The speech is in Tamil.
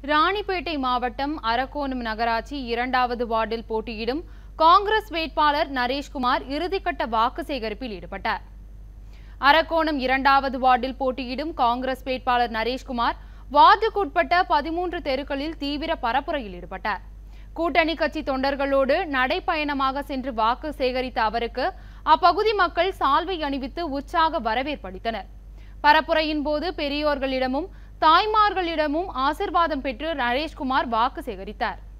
ராணிப்பேட்டை மாவட்டம் அரக்கோணம் நகராட்சி இரண்டாவது வார்டில் போட்டியிடும் காங்கிரஸ் வேட்பாளர் நரேஷ்குமார் இறுதிக்கட்ட வாக்கு சேகரிப்பில் ஈடுபட்டார் அரக்கோணம் இரண்டாவது வார்டில் போட்டியிடும் காங்கிரஸ் வேட்பாளர் நரேஷ்குமார் வார்டுக்குட்பட்ட பதிமூன்று தெருக்களில் தீவிர பரப்புரையில் ஈடுபட்டார் கூட்டணி கட்சி தொண்டர்களோடு நடைப்பயணமாக சென்று வாக்கு சேகரித்த அவருக்கு அப்பகுதி மக்கள் சால்வை அணிவித்து உற்சாக வரவேற்பளித்தனர் பரப்புரையின் போது பெரியோர்களிடமும் தாய்மார்களிடமும் ஆசிர்வாதம் பெற்று நரேஷ்குமார் வாக்கு சேகரித்தார்